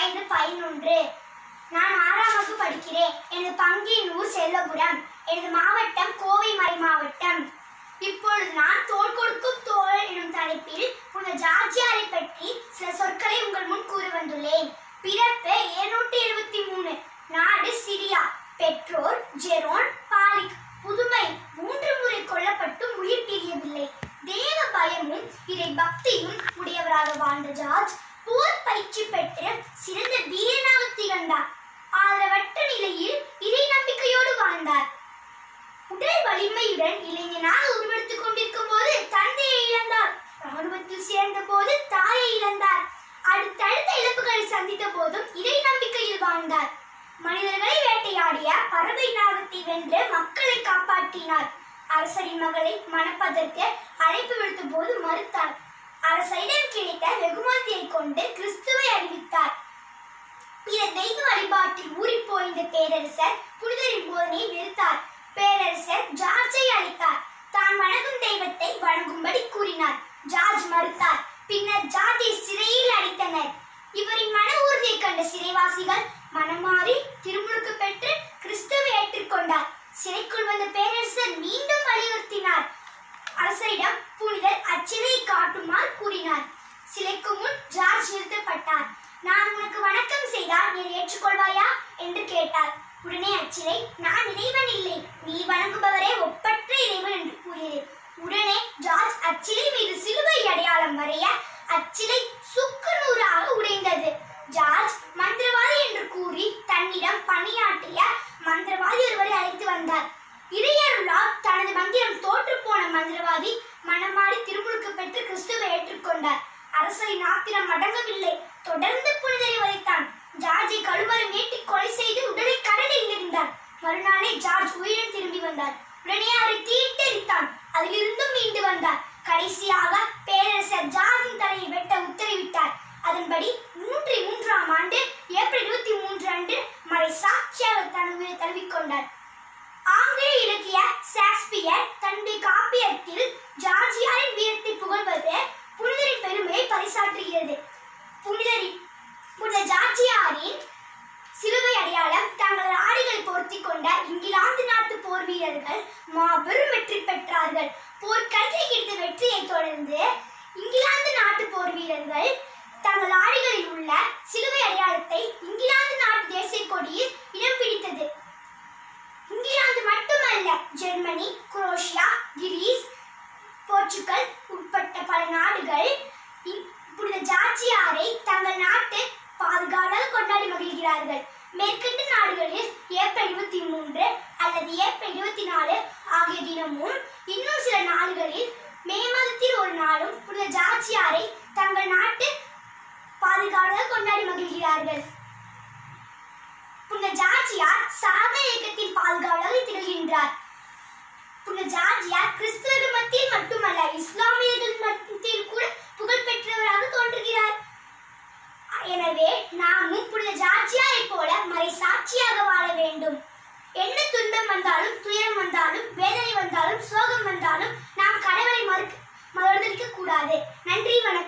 வயது பதினொன்று நான் ஆறாம் வகுப்பு படிக்கிறேன் எனது பங்கின் ஊர் செல்லபுரம் எனது மாவட்டம் கோவை மறை மாவட்டம் இப்பொழுது நான் தோள் கொடுக்கும் தோழர் எனும் தலைப்பில் புனித ஜார்ஜியாரை பற்றி சில சொற்களை உங்கள் முன் கூற வந்துள்ளேன் பிறப்பு இருநூற்றி எழுபத்தி மூணு நாடு சிரியா பெற்றோர் ஜெரோன் பாலிக் புதுமை மூன்று முறை கொல்லப்பட்டும் உயிர் பிரியவில்லை தேவ பயமும் இறை பக்தியும் உடையவராக வாழ்ந்த ஜார்ஜ் போர் பயிற்சி பெற்று சிறந்த வீரனாக திகழ்ந்தார் ஆதரவற்ற நிலையில் இறை நம்பிக்கையோடு வாழ்ந்தார் உடல் வலிமையுடன் இளைஞனாக உருவெடுத்துக் கொண்டிருக்கும் போது தந்தையை இழந்தார் ராணுவத்தில் சேர்ந்த போது தாயை இழந்தார் அடுத்தடுத்த இழப்புகளை சந்தித்த போதும் இறை நம்பிக்கையில் வாழ்ந்தார் மனிதர்களை வேட்டையாடிய பறவை நாகத்தை வென்று மக்களை காப்பாற்றினார் அரசரின் மகளை மணப்பதற்கு அழைப்பு விடுத்த போது மறுத்தார் அரசரிடம் கிடைத்த வெகுமதியை கொண்டு கிறிஸ்துவை அறிவித்தார் பிற தெய்வ வழிபாட்டில் ஊறி போய்ந்த பேரரசர் புனிதரின் போதனையை வெறுத்தார் பேரரசர் ஜார்ஜை அழைத்தார் தான் வணங்கும் தெய்வத்தை வணங்கும்படி கூறினார் ஜார்ஜ் மறுத்தார் பின்னர் ஜார்ஜை சிறையில் அடைத்தனர் இவரின் மன உறுதியை கண்ட சிறைவாசிகள் மனம் மாறி திருமுழுக்கு பெற்று கிறிஸ்துவை ஏற்றுக்கொண்டார் சிறைக்குள் வந்த பேரரசர் மீண்டும் வலியுறுத்தினார் அரசரிடம் புனிதர் அச்சிலையை காட்டுமாறு கூறினார் சிலைக்கு முன் ஜார்ஜ் நிறுத்தப்பட்டார் நான் உனக்கு வணக்கம் செய்தால் நீ ஏற்றுக்கொள்வாயா என்று கேட்டார் உடனே அச்சிலை நான் இறைவன் இல்லை நீ வணங்குபவரே ஒப்பற்ற இறைவன் என்று கூறியது உடனே ஜார்ஜ் அச்சிலை மீது சிலுவை அடையாளம் வரைய அச்சிலை சுக்கு நூறாக உடைந்தது ஜார்ஜ் மந்திரவாதி என்று கூறி தன்னிடம் பணியாற்றிய மந்திரவாதி ஒருவரை அழைத்து வந்தார் இறையருளால் தனது மந்திரம் தோற்று போன மந்திரவாதி மனமாறி திருமுழுக்கு பெற்று கிறிஸ்துவை ஏற்றுக்கொண்டார் அரசரின் ஆத்திரம் அடங்கவில்லை தொடர்ந்து புனிதரை வதைத்தான் ஜார்ஜை கழுமரம் ஏற்றி கொலை செய்து உடலை கடலில் எறிந்தார் மறுநாளே ஜார்ஜ் உயிருடன் திரும்பி வந்தார் உடனே அவரை தீட்டெரித்தான் அதிலிருந்தும் மீண்டு வந்தார் கடைசியாக பேரரசர் ஜார்ஜின் தலையை வெட்ட உத்தரவிட்டார் அதன்படி நூற்றி மூன்றாம் ஆண்டு ஏப்ரல் இருபத்தி மூன்று அன்று மறை சாட்சியாக தன் உயிரை தழுவிக்கொண்டார் ஆங்கில இலக்கிய ஷேக்ஸ்பியர் தன்னுடைய காப்பியத்தில் ஜார்ஜியாரின் வீரத்தை புகழ்வது புனிதரின் பெருமையை பறைசாற்றுகிறது புனிதரின் புனித ஜார்ஜியாரின் சிலுவை அடையாளம் தங்கள் ஆடைகளை பொருத்தி கொண்ட இங்கிலாந்து நாட்டு போர் வீரர்கள் மாபெரும் வெற்றி பெற்றார்கள் போர்க்களத்தில் கிடைத்த வெற்றியை தொடர்ந்து இங்கிலாந்து நாட்டு போர் வீரர்கள் தங்கள் ஆடைகளில் உள்ள சிலுவை அடையாளத்தை இங்கிலாந்து நாட்டு தேசிய கொடியில் இடம் பிடித்தது இங்கிலாந்து மட்டுமல்ல ஜெர்மனி குரோஷியா கிரீஸ் போர்ச்சுகல் உட்பட்ட பல நாடுகள் இ- புனித ஜார்ஜியாரை தங்கள் நாட்டு பாதுகாவலாக கொண்டாடி மகிழ்கிறார்கள் மேற்கண்ட நாடுகளில் ஏப்ரல் இருபத்தி மூன்று அல்லது ஏப்ரல் இருபத்தி நாலு ஆகிய தினமும் இன்னும் சில நாடுகளில் மே மாதத்தில் ஒரு நாளும் புனித ஜார்ஜியாரை தங்கள் நாட்டு பாதுகாவலாக கொண்டாடி மகிழ்கிறார்கள் புனித ஜார்ஜியார் சாக இயக்கத்தின் பாதுகாவலராக திகழ்கின்றார் புனித ஜார்ஜியார் கிறிஸ்தவர்கள் மத்தியில் மட்டுமல்ல இஸ்லாமியர்கள் மத்தியில் கூட புகழ் பெற்றவராக தோன்றுகிறார் எனவே நாமும் புனித ஜார்ஜியாரை போல மறை சாட்சியாக வாழ வேண்டும் என்ன துன்பம் வந்தாலும் துயரம் வந்தாலும் வேதனை வந்தாலும் சோகம் வந்தாலும் நாம் கடவுளை மறுக்க மறுதலிக்க கூடாது நன்றி வணக்கம்